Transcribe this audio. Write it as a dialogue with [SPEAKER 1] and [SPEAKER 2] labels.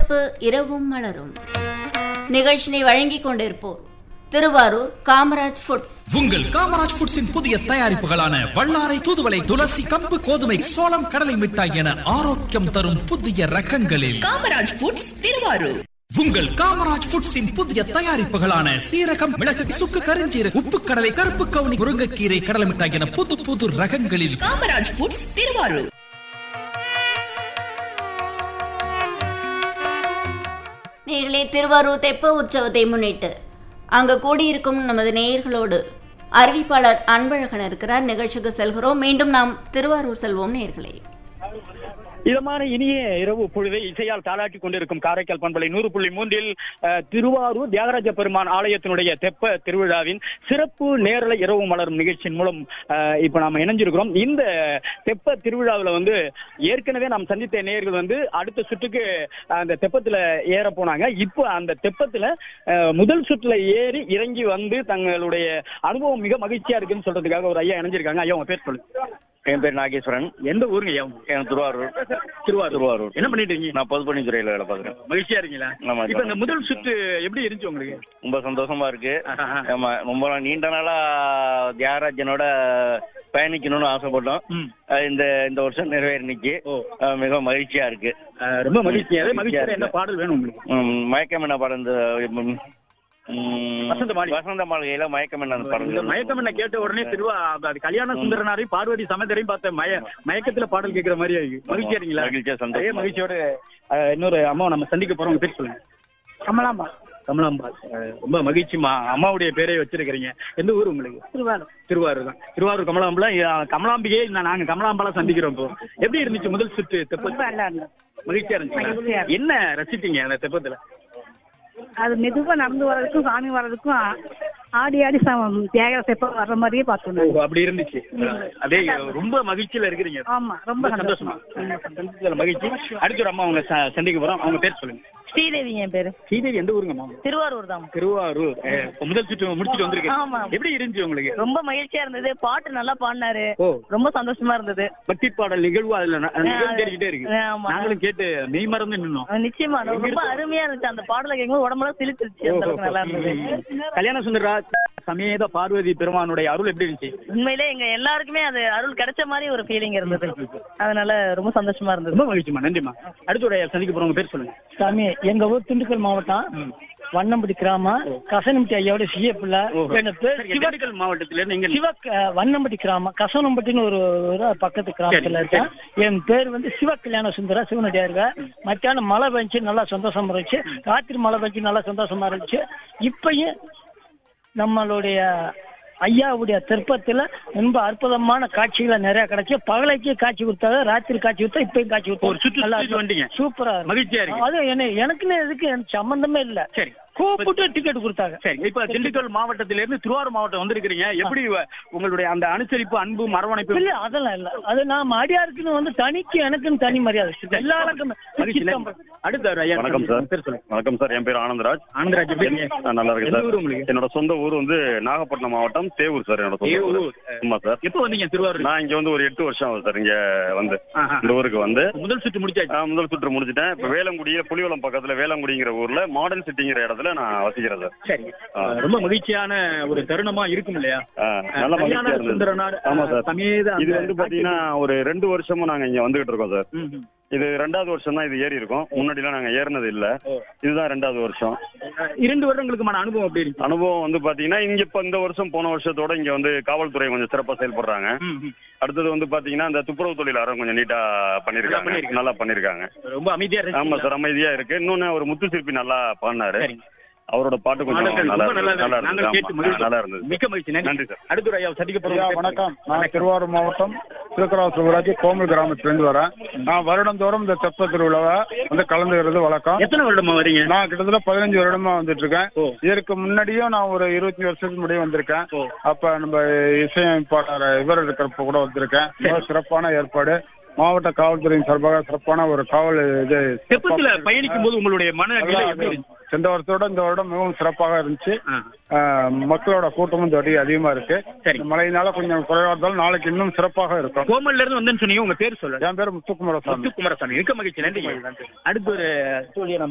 [SPEAKER 1] சிறப்பு இரவும் மலரும் நிகழ்ச்சினை வழங்கிக் கொண்டிருப்போர் திருவாரூர் காமராஜ் ஃபுட்ஸ்
[SPEAKER 2] உங்கள் காமராஜ் ஃபுட்ஸின் புதிய தயாரிப்புகளான வல்லாரை தூதுவளை துளசி கம்பு கோதுமை சோளம் கடலை மிட்டாய் என ஆரோக்கியம் தரும் புதிய ரகங்களில்
[SPEAKER 3] காமராஜ் ஃபுட்ஸ் திருவாரூர்
[SPEAKER 2] உங்கள் காமராஜ் ஃபுட்ஸின் புதிய தயாரிப்புகளான சீரகம் மிளகு சுக்கு கருஞ்சீர உப்பு கடலை கருப்பு கவுனி முருங்கைக்கீரை கடலை மிட்டாய் என புது புது ரகங்களில்
[SPEAKER 3] காமராஜ் ஃபுட்ஸ் திருவாரூர்
[SPEAKER 1] நேர்களே திருவாரூர் தெப்ப உற்சவத்தை முன்னிட்டு அங்கு கூடியிருக்கும் நமது நேயர்களோடு அறிவிப்பாளர் அன்பழகன் இருக்கிறார் நிகழ்ச்சிக்கு செல்கிறோம் மீண்டும் நாம் திருவாரூர் செல்வோம் நேர்களே
[SPEAKER 4] இதமான இனிய இரவு பொழுதை இசையால் தாளாட்டி கொண்டிருக்கும் காரைக்கால் பண்பலை நூறு புள்ளி மூன்றில் அஹ், திருவாரூர் தியாகராஜ பெருமான் ஆலயத்தினுடைய தெப்ப திருவிழாவின் சிறப்பு நேரலை இரவு மலரும் நிகழ்ச்சியின் மூலம் அஹ், இப்ப நாம இணைஞ்சிருக்கிறோம் இந்த தெப்ப திருவிழாவில் வந்து ஏற்கனவே நாம் சந்தித்த நேயர்கள் வந்து அடுத்த சுற்றுக்கு அந்த தெப்பத்துல ஏற போனாங்க இப்போ அந்த தெப்பத்துல அஹ், முதல் சுற்றுல ஏறி இறங்கி வந்து தங்களுடைய அனுபவம் மிக மகிழ்ச்சியா இருக்குன்னு சொல்றதுக்காக ஒரு ஐயா இணைஞ்சிருக்காங்க ஐயா உங்க பேர் சொல்லுங்க
[SPEAKER 5] என் பேர் நாகேஸ்வரன்
[SPEAKER 4] எந்த ஊருங்க ஐயா
[SPEAKER 5] என் திருவாரூர்
[SPEAKER 4] திருவாரூர்
[SPEAKER 5] திருவாரூர்
[SPEAKER 4] என்ன பண்ணிட்டு இருக்கீங்க
[SPEAKER 5] நான் பொதுப்பணித்துறையில வேலை பார்க்குறேன்
[SPEAKER 4] மகிழ்ச்சியா இருக்கீங்களா
[SPEAKER 5] ஆமா,
[SPEAKER 4] இப்ப இந்த முதல் சுற்று எப்படி இருந்துச்சு உங்களுக்கு
[SPEAKER 5] ரொம்ப சந்தோஷமா இருக்கு
[SPEAKER 4] ஆஹா.
[SPEAKER 5] ஆமா ரொம்ப நாள் நீண்ட நாளா தியாகராஜனோட பயணிக்கணும்னு ஆசைப்பட்டோம்
[SPEAKER 4] ம்.
[SPEAKER 5] அஹ் இந்த இந்த வருஷம் நிறைவேறினிச்சு
[SPEAKER 4] ஓ.
[SPEAKER 5] அஹ் மிக மகிழ்ச்சியா இருக்கு
[SPEAKER 4] அஹ் ரொம்ப மகிழ்ச்சி அதே மகிழ்ச்சியா என்ன பாடல் வேணும் உங்களுக்கு
[SPEAKER 5] ம், மயக்கம் என்ன படம் இந்த ம், ம்,
[SPEAKER 4] வசந்த மாளிகை.
[SPEAKER 5] வசந்த மாளிகையில மயக்கம் என்ன
[SPEAKER 4] இந்த
[SPEAKER 5] படம்
[SPEAKER 4] மயக்கம் என்ன கேட்ட உடனே திருவா அது கல்யாண சுந்தரனாரையும் பார்வதி சமேதரையும் பார்த்த மய மயக்கத்துல பாடல் கேட்கிற மாதிரியா இருக்கு மகிழ்ச்சியா இருக்கீங்களா
[SPEAKER 5] மகிழ்ச்சியா
[SPEAKER 4] அதே
[SPEAKER 5] சந்தோஷம்
[SPEAKER 4] மகிழ்ச்சியோட அஹ், இன்னொரு அம்மா நம்ம சந்திக்க போறோம் உங்க பேர் சொல்லுங்க
[SPEAKER 6] கமலாம்பா
[SPEAKER 4] கமலாம்பாள் அஹ், ரொம்ப மகிழ்ச்சிமா அம்மாவுடைய பேரே வச்சிருக்கிறீங்க எந்த ஊர் உங்களுக்கு
[SPEAKER 6] திருவாரூர்
[SPEAKER 4] திருவாரூர் தான் திருவாரூர் கமலாம்பலா கமலாம்பிகே நாங்க கமலாம்பாலா சந்திக்கிறோம் இப்போ எப்படி இருந்துச்சு முதல் சுற்று
[SPEAKER 6] ரொம்ப
[SPEAKER 4] தெப்ப
[SPEAKER 6] நல்லா இருந்தது
[SPEAKER 4] மகிழ்ச்சியா
[SPEAKER 6] மகிழ்ச்சியா
[SPEAKER 4] இருந்துச்சு
[SPEAKER 6] இருந்துச்சு.
[SPEAKER 4] என்ன ரசித்தீங்க அந்த தெப்பத்துல
[SPEAKER 6] அது மெதுவா நடந்து வர்றதுக்கும் சாமி வர்றதுக்கும் ஆ- ஆடி ஆடி சா- தியாகர செப்பம் வர்ற மாதிரியே பார்த்தோம்
[SPEAKER 4] ஓ,
[SPEAKER 6] நாங்க.
[SPEAKER 4] அப்படி இருந்துச்சு அதே ரொம்ப மகிழ்ச்சியில இருக்கிறீங்க
[SPEAKER 6] ஆமா ரொம்ப
[SPEAKER 4] சந்தோஷமா
[SPEAKER 6] சந்தோஷமா
[SPEAKER 4] சந்தோஷத்துல மகிழ்ச்சி அடுத்த ஒரு அம்மா அவங்க ச- சந்திக்க போறோம் அவங்க பேர் சொல்லுங்க
[SPEAKER 6] ஸ்ரீதேவி என் பேரு
[SPEAKER 4] ஸ்ரீதேவி எந்த ஊருங்க அம்மா
[SPEAKER 6] திருவாரூர் தான்
[SPEAKER 4] திருவாரூர் அஹ், இப்ப முதல் சுற்று முடிச்சுட்டு வந்திருக்கு
[SPEAKER 6] ஆமா.
[SPEAKER 4] எப்படி இருந்துச்சு உங்களுக்கு
[SPEAKER 6] ரொம்ப மகிழ்ச்சியா இருந்தது பாட்டு நல்லா பாடினாரு
[SPEAKER 4] ஓ
[SPEAKER 6] ரொம்ப சந்தோஷமா இருந்தது
[SPEAKER 4] பக்தி பாடல் நிகழ்வு அதுல ந- நிகழ்ந்தேறிக்கிட்டே இருக்கு
[SPEAKER 6] ஆமா.
[SPEAKER 4] நாங்களும் கேட்டு மெய் மறந்து நின்னோம்
[SPEAKER 6] நிச்சயமா ரொம்ப அருமையா இருந்துச்சு அந்த பாடலை கேட்கும்போது உடம்புலாம் சிலிச்சிருச்சு அந்த அளவுக்கு நல்லா இருந்தது
[SPEAKER 4] கல்யாண சுந்தரராஜ் சமேத பார்வதி பெருமானுடைய அருள் எப்படி இருந்துச்சு
[SPEAKER 6] உண்மையிலே எங்க எல்லாருக்குமே அது அருள் கிடைச்ச மாதிரி ஒரு ஃபீலிங் இருந்தது அதனால ரொம்ப சந்தோஷமா இருந்தது
[SPEAKER 4] ரொம்ப மகிழ்ச்சிமா நன்றிமா அடுத்த ஒரு சந்திக்க போறவங்க பேர் சொல்லுங்க
[SPEAKER 7] சாமி எங்க ஊர் திண்டுக்கல் மாவட்டம் வண்ணம்படி கிராமம் கசனம்பட்டி ஐயாவோட சிஏ பிள்ளை என் பேர்
[SPEAKER 4] சரி,
[SPEAKER 7] சிவ
[SPEAKER 4] திண்டுக்கல் மாவட்டத்துல இருந்து எங்க
[SPEAKER 7] சிவ வண்ணம்பட்டி கிராமம் கசனம்பட்டின்னு ஒரு ஒரு பக்கத்து கிராமத்துல
[SPEAKER 4] சரி,
[SPEAKER 7] இருக்கேன் என் பேர் வந்து சிவ கல்யாண சுந்தர சிவனடியாருங்க மத்தியானம் மழை பெஞ்சு நல்லா சந்தோஷமா இருந்துச்சு ராத்திரி மழை பெஞ்சு நல்லா சந்தோஷமா இருந்துச்சு இப்பயும் நம்மளுடைய ஐயாவுடைய திருப்பத்துல ரொம்ப அற்புதமான காட்சிகளை நிறைய கிடைச்சு பகலைக்கு காட்சி கொடுத்தாங்க ராத்திரி காட்சி கொடுத்தா இப்பயும் காட்சி
[SPEAKER 4] ஒரு
[SPEAKER 7] கொடுத்தாங்க
[SPEAKER 4] சுற்று
[SPEAKER 7] நல்லா
[SPEAKER 4] சுத்திட்டு வந்துட்டீங்க.
[SPEAKER 7] சூப்பரா இருக்கு.
[SPEAKER 4] மகிழ்ச்சியா இருக்கு.
[SPEAKER 7] அது என்ன எனக்குன்னு எதுக்கு எனக்கு சம்பந்தமே இல்ல
[SPEAKER 4] சரி
[SPEAKER 7] கூப்பிட்டு டிக்கெட் கொடுத்தாங்க
[SPEAKER 4] சரி இப்ப திண்டுக்கல் மாவட்டத்தில இருந்து திருவாரூர் மாவட்டம் வந்திருக்கிறீங்க எப்படி வ- உங்களுடைய அந்த அனுசரிப்பு அன்பு மரவணைப்பு
[SPEAKER 7] இல்ல அதெல்லாம் இல்ல அது நான் அடியாருக்குன்னு வந்து தனிக்கு எனக்குன்னு தனி மரியாதை எல்லாருக்கும்
[SPEAKER 4] மகிழ்ச்சி நன்றி. அடுத்த ஒரு ஐயா
[SPEAKER 5] வணக்கம் சார்
[SPEAKER 4] பேர் சொல்லுங்க
[SPEAKER 5] வணக்கம் சார் என் பேர் ஆனந்தராஜ்
[SPEAKER 4] ஆனந்தராஜ் எப்படி இருக்கீங்க?
[SPEAKER 5] நான் நல்லா இருக்கேன்
[SPEAKER 4] எந்த
[SPEAKER 5] சார்
[SPEAKER 4] ஊர் உங்களுக்கு
[SPEAKER 5] என்னோட சொந்த ஊர் வந்து நாகப்பட்டினம் மாவட்டம் தேவூர் சார் என்னோட சொந்த ஊர்
[SPEAKER 4] தேவூர்.
[SPEAKER 5] ஆமா சார்
[SPEAKER 4] எப்போ வந்தீங்க திருவாரூர்
[SPEAKER 5] நான் இங்க வந்து ஒரு எட்டு வருஷம் ஆகுது சார் இங்க வந்து
[SPEAKER 4] ஆஹா.
[SPEAKER 5] இந்த ஊருக்கு வந்து
[SPEAKER 4] முதல் சுற்று முடிச்சாச்சு
[SPEAKER 5] நான் முதல் சுற்று முடிச்சிட்டேன் இப்ப வேலங்குடியில புலிவலம் பக்கத்துல வேலங்குடிங்கிற ஊர்ல மாடர்ன் சிட்டிங்கிற இடத்துல நான் வசிக்கிறேன் சார்
[SPEAKER 4] சரி
[SPEAKER 5] ஆ.
[SPEAKER 4] ரொம்ப மகிழ்ச்சியான ஒரு தருணமா இருக்கும் இல்லையா
[SPEAKER 5] ஆ, நல்ல
[SPEAKER 4] கல்யாண
[SPEAKER 5] மகிழ்ச்சியா இருந்தது
[SPEAKER 4] சுந்தரனார்
[SPEAKER 5] ஆமா சார்
[SPEAKER 4] சமேத
[SPEAKER 5] இது
[SPEAKER 4] அந்த
[SPEAKER 5] வந்து பாத்தீங்கன்னா ஒரு ரெண்டு வருஷமா நாங்க இங்க வந்துகிட்டு இருக்கோம் சார்
[SPEAKER 4] ம், ம்.
[SPEAKER 5] இது ரெண்டாவது வருஷம் தான் இது ஏறி இருக்கோம் முன்னாடி எல்லாம் நாங்க ஏறினது இல்ல
[SPEAKER 4] ஓ.
[SPEAKER 5] இதுதான் ரெண்டாவது வருஷம்
[SPEAKER 4] இரண்டு வருடங்களுக்குமான அனுபவம் எப்படி இருக்கு
[SPEAKER 5] அனுபவம் வந்து பாத்தீங்கன்னா இங்க இப்ப இந்த வருஷம் போன வருஷத்தோட இங்க வந்து காவல்துறை கொஞ்சம் சிறப்பா செயல்படுறாங்க
[SPEAKER 4] ம், ம்.
[SPEAKER 5] அடுத்தது வந்து பாத்தீங்கன்னா இந்த துப்புரவு தொழில் அறம் கொஞ்சம் நீட்டா பண்ணிருக்காங்க
[SPEAKER 4] பண்ணிருக்காங்க.
[SPEAKER 5] நல்லா பண்ணிருக்காங்க
[SPEAKER 4] ரொம்ப அமைதியா இருக்கு
[SPEAKER 5] ஆமா சார் அமைதியா இருக்கு இன்னொன்னு ஒரு முத்து சிற்பி நல்லா பாடினாரு
[SPEAKER 4] சரி.
[SPEAKER 5] அவரோட பாட்டு கொஞ்சம்
[SPEAKER 4] பாடல்கள்
[SPEAKER 5] நல்லா
[SPEAKER 4] ரொம்ப நல்லா
[SPEAKER 5] இருந்தது நல்லா
[SPEAKER 4] இருந்தது. நாங்கள் கேட்டு
[SPEAKER 5] இருந்தது ஆமா,
[SPEAKER 4] மகிழ்ந்தோம்.
[SPEAKER 5] நல்லா இருந்தது
[SPEAKER 4] மிக்க மகிழ்ச்சி நன்றி
[SPEAKER 5] நன்றி சார்.
[SPEAKER 4] அடுத்த ஒரு ஐயா சந்திக்க
[SPEAKER 8] ஐயா
[SPEAKER 4] போறோம்
[SPEAKER 8] வணக்கம் நான் திருவாரூர் மாவட்டம் திருக்கராசு ஊராட்சி கோமல் கிராமத்திலிருந்து வரேன் நான் வருடந்தோறும் இந்த தெப்ப திருவிழாவை வந்து கலந்துக்கிறது வழக்கம்
[SPEAKER 4] எத்தனை வருடமா வரீங்க
[SPEAKER 8] நான் கிட்டத்தட்ட பதினஞ்சு வருடமா வந்துட்டு இருக்கேன்
[SPEAKER 4] ஓ.
[SPEAKER 8] இதற்கு முன்னாடியும் நான் ஒரு இருபத்தஞ்சு வருஷத்துக்கு முன்னாடி வந்திருக்கேன்
[SPEAKER 4] ஓ.
[SPEAKER 8] அப்ப நம்ம இசையமைப்பாளர் இவர் இருக்கிறப்ப கூட வந்திருக்கேன் ரொம்ப சிறப்பான ஏற்பாடு மாவட்ட காவல்துறையின் சார்பாக சிறப்பான ஒரு காவல் இது
[SPEAKER 4] தெப்பத்துல பயணிக்கும் போது உங்களுடைய மன நிலை
[SPEAKER 8] நல்லா
[SPEAKER 4] எப்படி இருந்துச்சு?
[SPEAKER 8] சென்ற வருஷத்தோட இந்த வருடம் மிகவும் சிறப்பாக இருந்துச்சு
[SPEAKER 4] ஆ.
[SPEAKER 8] ஆஹ், மக்களோட கூட்டமும் இந்த வாட்டி அதிகமா இருக்கு
[SPEAKER 4] சரி.
[SPEAKER 8] இந்த மழையினால கொஞ்சம் குறைவா இருந்தாலும் நாளைக்கு இன்னும் சிறப்பாக இருக்கும்
[SPEAKER 4] கோமல்ல இருந்து வந்தேன்னு சொன்னீங்க உங்க பேர் சொல்லுங்க
[SPEAKER 8] என் பேர் முத்துக்குமாரசாமி
[SPEAKER 4] முத்து குமாரசாமி மிக்க மகிழ்ச்சி நன்றி அடுத்து ஒரு தோழியை நம்ம